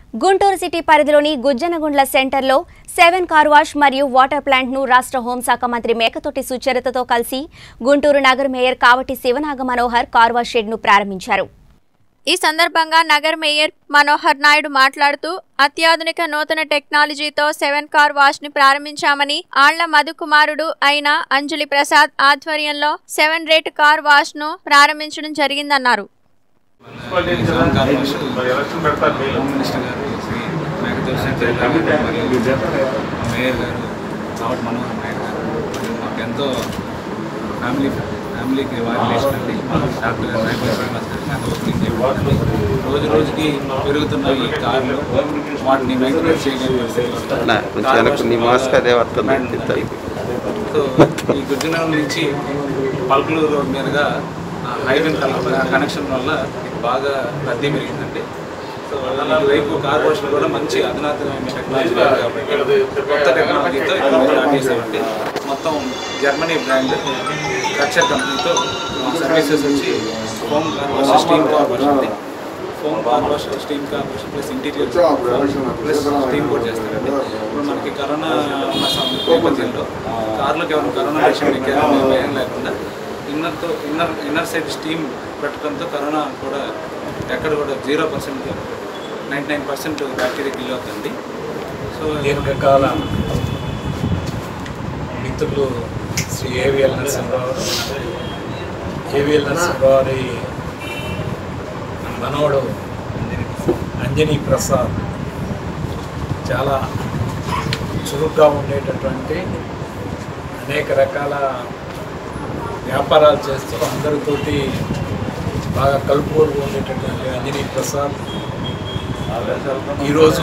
Guntur city పరిధిలోని గుజ్జనగుండ్ల సెంటర్లో seven car wash మరియు వాటర్ ప్లాంట్ను రాష్ట్ర హోంశాఖ మంత్రి మేకతోటి సుచరితతో కలిసి గుంటూరు నగర mayor Kavati Sivanaga Manohar car wash షెడ్ను ప్రారంభించారు ఈ సందర్భంగా నగర్ మేయర్ మనోహర్ నాయుడు మాట్లాడుతూ అత్యాధునిక నూతన టెక్నాలజీతో సెవెన్ కార్ వాష్ ని ప్రారంభించామని ఆళ్ల మధుకుమారుడు అయిన అంజలి ప్రసాద్ ఆధ్వర్యంలో సెవెన్ రేట్ కార్ వాష్ ను ప్రారంభించడం జరిగిందన్నారు seven car wash home minister గారు శ్రీ మేకతోటి గారు మరియు మేయర్ గారు కాబట్టి మనోహర్ నాయుడు గారు మరియు మాకు ఎంతో ఫ్యామిలీ ఫ్యామిలీకి రిలేషన్ అండి డాక్టర్ రాయపల్లి శ్రీనివాస్ గారు ఎంతో వర్కింగ్ చేయబడింది రోజు రోజుకి పెరుగుతున్న ఈ కార్లు వాటిని మెయింటెనెన్స్ చేయలేని పరిస్థితి నా కొంచెం వెనక్కు నీ మాస్క్ అదే వస్తుంది సో ఈ గుజ్జనగరం నుంచి పల్కలూరు రోడ్ మీదుగా ఆ, హైవే కనెక్షన్ వల్ల ఇది బాగా రద్దీ పెరిగిందండి సో ఇటువైపు కార్ వాష్లు కూడా మంచి అధునాతనమైన టెక్నాలజీ ఉంది కాబట్టి కొత్త టెక్నాలజీతో ఇక్కడ స్టార్ట్ చేసామండి మొత్తం జర్మనీ బ్రాండ్ కక్షర్ కంపెనీతో సర్వీసెస్ వచ్చి home car wash steam car wash ఉంది foam car wash steam car wash plus interior plus steam కూడా చేస్తారండి ఇప్పుడు మనకి కరోనా ఉన్న సం- నేపథ్యంలో కార్లకు ఏమైనా కరోనా పేషెంట్ ఎక్కారని భయం లేకుండా ఇన్నర్తో ఇన్నర్ ఇన్నర్ సైడ్ స్టీమ్ పెట్టడంతో కరోనా కూడా ఎక్కడ కూడా zero percent ninety nine percent bacteria kill అవుతుంది సో దీర్ఘకాల మిత్రులు శ్రీ ఏవిఎల్ నరసింహరావు ఏవిఎల్ నరసింహరావు గారి మనవడు అంజనీ ప్రసాద్ చాలా చురుగ్గా ఉండేటటువంటి అనేక రకాల వ్యాపారాలు చేస్తూ అందరితోటి బాగా కలుపుకోలుగా ఉండేటటువంటి అంజనీ ప్రసాద్ ఈరోజు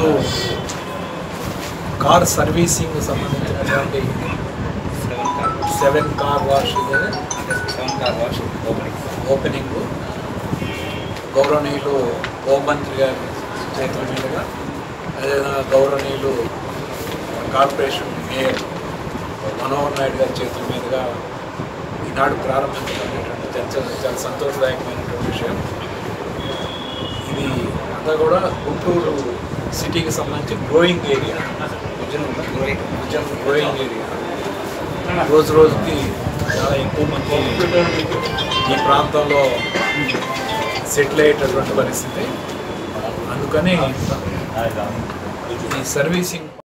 కార్ సర్వీసింగ్ సంబంధించినటువంటి సెవెన్ కార్ వాష్ ఇది seven car wash opening opening గౌరవనీయులు హోంమంత్రి గారి చేతుల మీదుగా అదేవిధంగా గౌరవనీయులు కార్పొరేషన్ మేయర్ మనోహర్ నాయుడు గారి చేతుల మీదుగా ఈనాడు ప్రారంభించబడినటువంటి చాలా చాలా సంతోషదాయకమైనటువంటి విషయం ఇది అంతా కూడా గుంటూరు సిటీకి సంబంధించి గ్రోయింగ్ ఏరియా గ్రోయింగ్ ఏరియా రోజు రోజుకి చాలా ఎక్కువ మంది ఈ ప్రాంతంలో సెటిల్ అయ్యేటటువంటి పరిస్థితి అందుకని ఈ సర్వీసింగ్